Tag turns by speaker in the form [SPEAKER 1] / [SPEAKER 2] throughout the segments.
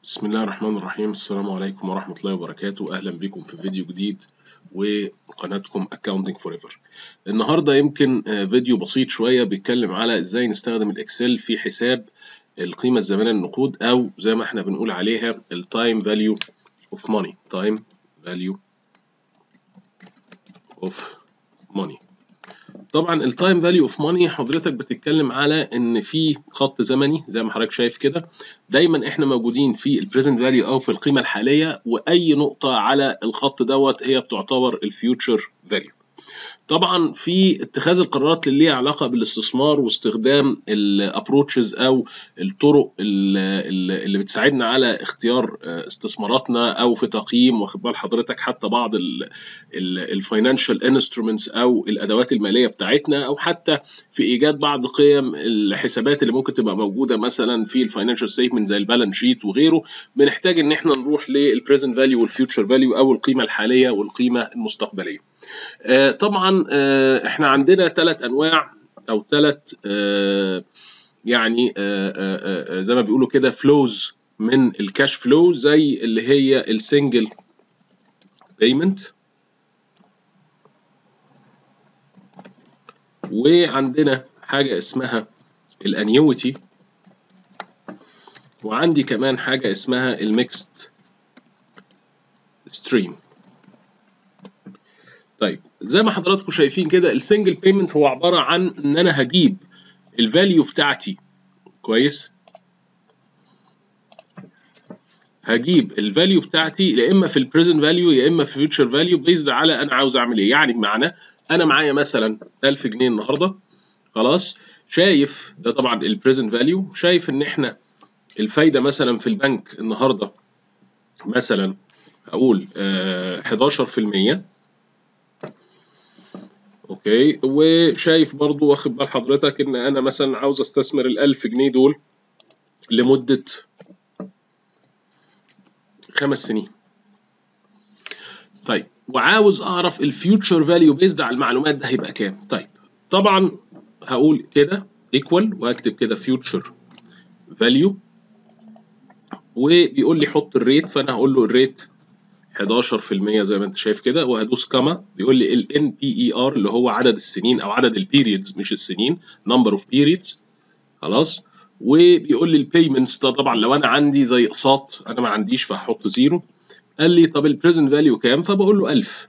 [SPEAKER 1] بسم الله الرحمن الرحيم السلام عليكم ورحمة الله وبركاته أهلا بكم في فيديو جديد وقناتكم Accounting Forever النهاردة يمكن فيديو بسيط شوية بيتكلم على إزاي نستخدم الإكسل في حساب القيمة الزمنية للنقود أو زي ما احنا بنقول عليها ال Time Value of Money Time Value of Money طبعا التايم فاليو اوف ماني حضرتك بتتكلم على ان في خط زمني زي ما حضرتك شايف كده دايما احنا موجودين في البريزنت فاليو او في القيمه الحاليه واي نقطه على الخط دوت هي بتعتبر الفيوتشر فاليو طبعا في اتخاذ القرارات اللي ليها علاقه بالاستثمار واستخدام الابروتشز او الطرق اللي بتساعدنا على اختيار استثماراتنا او في تقييم واخد بال حضرتك حتى بعض الفاينانشال انسترومنتس او الادوات الماليه بتاعتنا او حتى في ايجاد بعض قيم الحسابات اللي ممكن تبقى موجوده مثلا في الفاينانشال ستيتمنت زي البالانس شيت وغيره بنحتاج ان احنا نروح للبريزنت فاليو والفيوتشر فاليو او القيمه الحاليه والقيمه المستقبليه آه طبعا آه احنا عندنا ثلاث انواع او ثلاث آه يعني زي ما بيقولوا كده فلوز من الكاش فلو زي اللي هي السنجل بيمنت وعندنا حاجه اسمها الانيويتي وعندي كمان حاجه اسمها الميكست ستريم طيب زي ما حضراتكم شايفين كده السنجل بيمنت هو عباره عن ان انا هجيب الفاليو بتاعتي كويس هجيب الفاليو بتاعتي يا اما في البريزنت فاليو يا اما في فيوتشر فاليو بيزد على انا عاوز اعمل ايه يعني بمعنى انا معايا مثلا 1000 جنيه النهارده خلاص شايف ده طبعا البريزنت فاليو شايف ان احنا الفايده مثلا في البنك النهارده مثلا هقول آه 11% اوكي وشايف برضو واخد بال حضرتك ان انا مثلا عاوز استثمر ال1000 جنيه دول لمده خمس سنين طيب وعاوز اعرف الفيوتشر فاليو بيزد على المعلومات ده هيبقى كام طيب طبعا هقول كده ايكوال وهكتب كده فيوتشر فاليو وبيقول لي حط الريت فانا هقول له الريت 11% زي ما انت شايف كده وهدوس كما بيقول لي ال NPER اللي هو عدد السنين او عدد البيريدز مش السنين number of periods خلاص وبيقول لي البيمنتس ده طبعا لو انا عندي زي اقساط انا ما عنديش فهحط زيرو قال لي طب البريزنت فاليو كام فبقول له 1000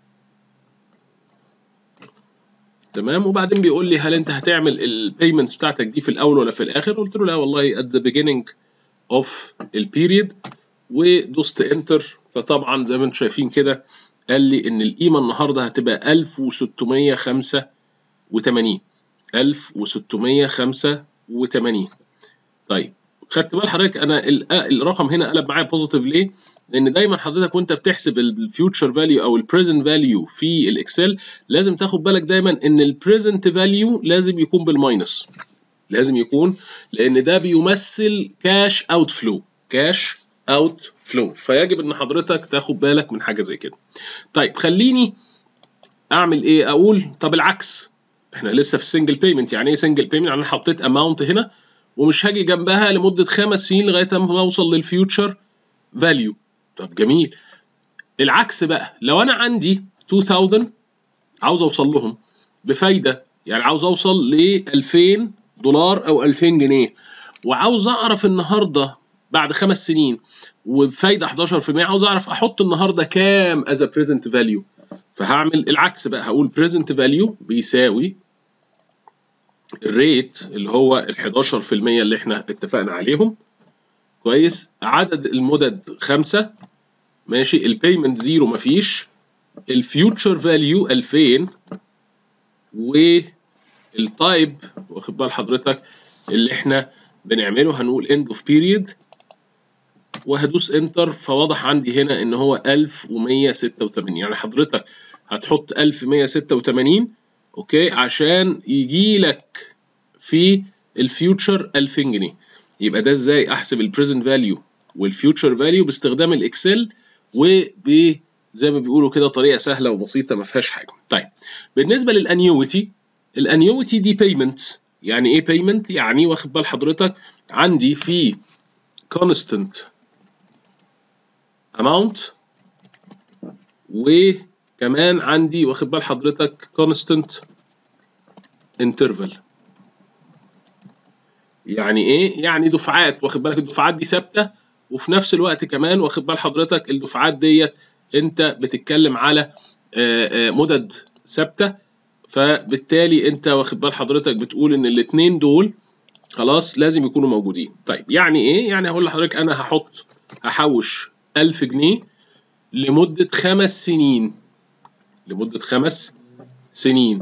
[SPEAKER 1] تمام وبعدين بيقول لي هل انت هتعمل البيمنتس بتاعتك دي في الاول ولا في الاخر قلت له لا والله at the beginning of البيريد ودوست انتر فطبعا زي ما انتم شايفين كده قال لي ان القيمه النهارده هتبقى 1685 1685 طيب خدت بال حضرتك انا الرقم هنا قلب معايا بوزيتيف ليه؟ لان دايما حضرتك وانت بتحسب الفيوتشر فاليو او البريزنت فاليو في الاكسل لازم تاخد بالك دايما ان البريزنت فاليو لازم يكون بالماينس لازم يكون لان ده بيمثل كاش اوت فلو كاش اوت فلو فيجب ان حضرتك تاخد بالك من حاجه زي كده طيب خليني اعمل ايه اقول طب العكس احنا لسه في سنجل بيمنت يعني ايه سنجل بيمنت يعني انا حطيت اماونت هنا ومش هاجي جنبها لمده خمس سنين لغايه ما اوصل للفيوتشر فاليو طب جميل العكس بقى لو انا عندي 2000 عاوز اوصل لهم بفايده يعني عاوز اوصل ل 2000 دولار او 2000 جنيه وعاوز اعرف النهارده بعد خمس سنين وبفايده 11% عاوز اعرف احط النهارده كام از بريزنت فاليو فهعمل العكس بقى هقول بريزنت فاليو بيساوي الريت اللي هو ال 11% اللي احنا اتفقنا عليهم كويس عدد المدد خمسة ماشي البيمنت زيرو مفيش الفيوتشر فاليو 2000 والتايب واخد بال حضرتك اللي احنا بنعمله هنقول end of period وهدوس انتر فواضح عندي هنا ان هو 1186 يعني حضرتك هتحط 1186 اوكي عشان يجي لك في الفيوتشر 2000 جنيه يبقى ده ازاي احسب البريزنت فاليو والفيوتشر فاليو باستخدام الاكسل وب زي ما بيقولوا كده طريقه سهله وبسيطه ما فيهاش حاجه طيب بالنسبه للانيويتي الانيويتي دي بيمنت يعني ايه بيمنت يعني واخد بال حضرتك عندي في constant amount وكمان عندي واخد بال حضرتك constant interval يعني ايه يعني دفعات واخد بالك الدفعات دي ثابته وفي نفس الوقت كمان واخد بال حضرتك الدفعات ديت انت بتتكلم على مدد ثابته فبالتالي انت واخد بال حضرتك بتقول ان الاثنين دول خلاص لازم يكونوا موجودين طيب يعني ايه يعني هقول لحضرتك انا هحط هحوش 1000 جنيه لمده خمس سنين لمده خمس سنين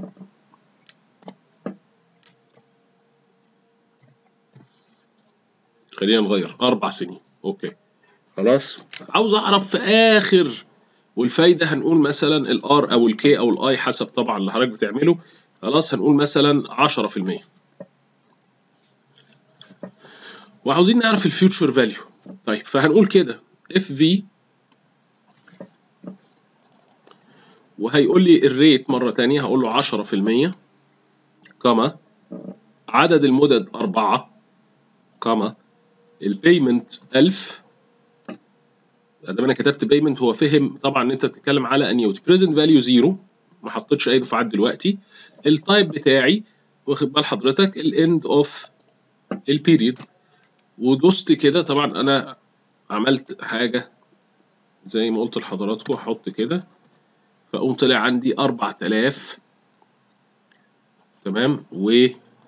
[SPEAKER 1] خلينا نغير اربع سنين اوكي خلاص عاوز اعرف في اخر والفايده هنقول مثلا الار او الكي او الاي حسب طبعا اللي حضرتك بتعمله خلاص هنقول مثلا 10% وعاوزين نعرف الفيوتشر فاليو طيب فهنقول كده اف في وهيقول لي الريت مره ثانيه هقول له 10% كما عدد المدد 4 كما البيمنت 1000 ادام انا كتبت بيمنت هو فهم طبعا ان انت بتتكلم على انيوتي بريزنت فاليو زيرو ما حطيتش اي دفعات دلوقتي التايب بتاعي واخد بال حضرتك الاند اوف البيريد ودوست كده طبعا انا عملت حاجه زي ما قلت لحضراتكم هحط كده فقوم طلع عندي 4000 تمام و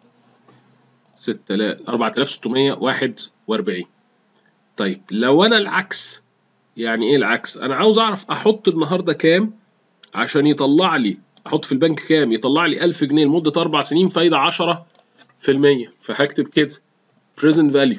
[SPEAKER 1] 6000 4641 طيب لو انا العكس يعني ايه العكس انا عاوز اعرف احط النهارده كام عشان يطلع لي احط في البنك كام يطلع لي 1000 جنيه لمده اربع سنين فايده 10% فهكتب كده present value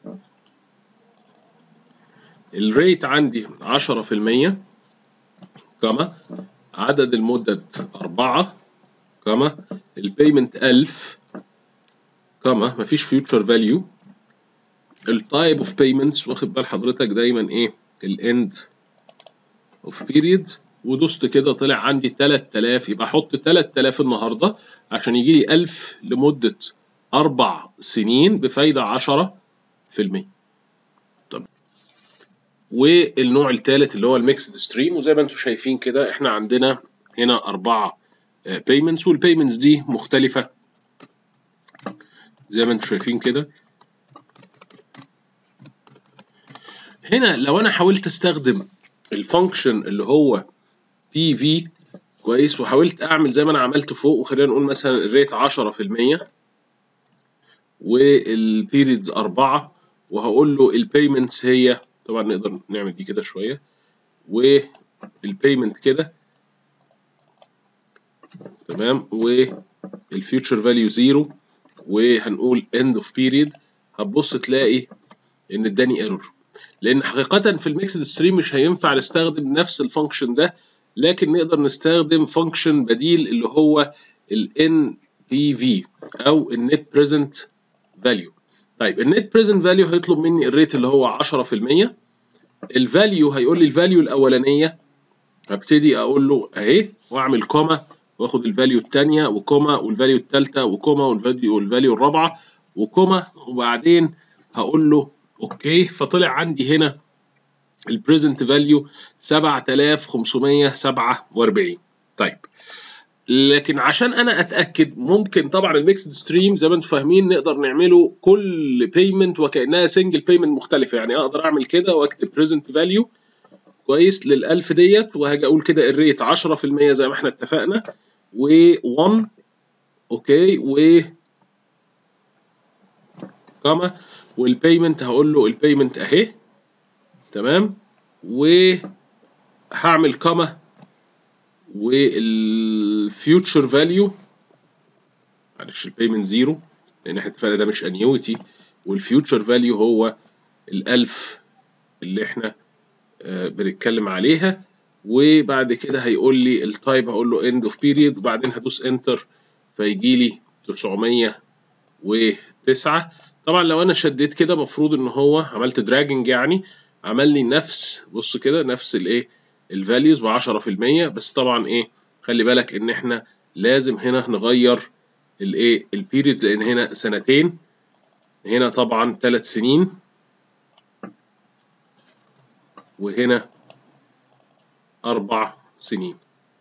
[SPEAKER 1] الريت عندي 10% كما عدد المدد 4 كما البيمنت 1000 كما مفيش فيوتشر فاليو التايب اوف بيمنتس واخد بال حضرتك دايما ايه الاند اوف بيريد ودوست كده طلع عندي 3000 يبقى احط 3000 النهارده عشان يجي لي 1000 لمده اربع سنين بفايده 10% طب والنوع الثالث اللي هو الميكسد ستريم وزي ما انتم شايفين كده احنا عندنا هنا اربعه بيمنتس والبيمنتس دي مختلفه زي ما انتم شايفين كده هنا لو انا حاولت استخدم الفانكشن اللي هو بي في كويس وحاولت اعمل زي ما انا عملت فوق وخلينا نقول مثلا الريت 10% والبيريدز 4 وهقول له البيمنتس هي طبعا نقدر نعمل دي كده شويه والبيمنت كده تمام والفيوتشر فاليو 0 وهنقول end of period هتبص تلاقي ان اداني ايرور لان حقيقه في الميكسد ستريم مش هينفع نستخدم نفس الفانكشن ده لكن نقدر نستخدم فانكشن بديل اللي هو ال NPV او النت بريزنت فاليو طيب النت بريزنت فاليو هيطلب مني الريت اللي هو 10% الفاليو هيقول لي الفاليو الاولانيه هبتدي اقول له اهي واعمل كوما واخد الفاليو الثانيه وكوما والفاليو الثالثه وكوما والفاليو والفاليو الرابعه وكوما وبعدين هقول له اوكي فطلع عندي هنا البريزنت فاليو 7547 طيب لكن عشان انا اتاكد ممكن طبعا الميكسد ستريم زي ما انتم فاهمين نقدر نعمله كل بيمنت وكانها سنجل بيمنت مختلفه يعني اقدر اعمل كده واكتب بريزنت فاليو كويس لل1000 ديت وهاجي اقول كده الريت 10% زي ما احنا اتفقنا و1 اوكي و كما والبيمنت هقول له البيمنت اهي تمام وهعمل كما والفيوتشر فاليو معلش البيمنت زيرو لان احنا اتفقنا ده مش انيويتي والفيوتشر فاليو هو الألف اللي احنا آه بنتكلم عليها وبعد كده هيقول لي التايب هقول له end of period وبعدين هدوس انتر فيجي لي 909 طبعا لو انا شديت كده المفروض ان هو عملت دراجنج يعني عمل لي نفس بص كده نفس الايه الفاليوز ب 10% بس طبعا ايه خلي بالك ان احنا لازم هنا نغير الايه البيريدز لان هنا سنتين هنا طبعا ثلاث سنين وهنا اربع سنين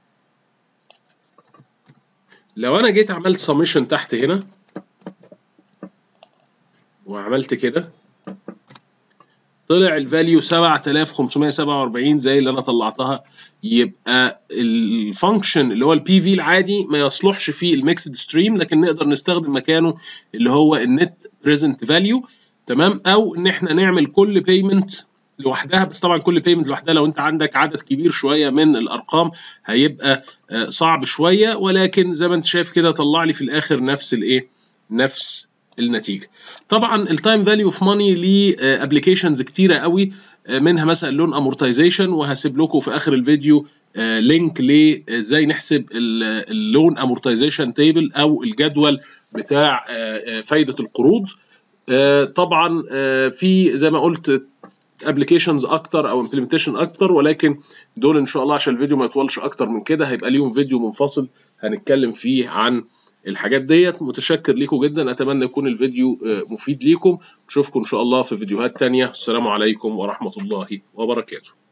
[SPEAKER 1] لو انا جيت عملت سميشن تحت هنا وعملت كده طلع الفاليو 7547 زي اللي انا طلعتها يبقى الفانكشن اللي هو البي في العادي ما يصلحش فيه الميكسد ستريم لكن نقدر نستخدم مكانه اللي هو النت بريزنت فاليو تمام او ان احنا نعمل كل بيمنت لوحدها بس طبعا كل بيمنت لوحدها لو انت عندك عدد كبير شويه من الارقام هيبقى صعب شويه ولكن زي ما انت شايف كده طلع لي في الاخر نفس الايه نفس النتيجه طبعا التايم فاليو اوف ماني ليه ابلكيشنز كتيره قوي منها مثلا اللون امورتايزيشن وهسيب لكم في اخر الفيديو لينك لازاي نحسب اللون امورتايزيشن تيبل او الجدول بتاع فايده القروض طبعا في زي ما قلت ابلكيشنز اكتر او امبلمنتيشن اكتر ولكن دول ان شاء الله عشان الفيديو ما يطولش اكتر من كده هيبقى ليهم فيديو منفصل هنتكلم فيه عن الحاجات ديت متشكر ليكم جدا اتمنى يكون الفيديو مفيد ليكم نشوفكم ان شاء الله في فيديوهات تانية السلام عليكم ورحمة الله وبركاته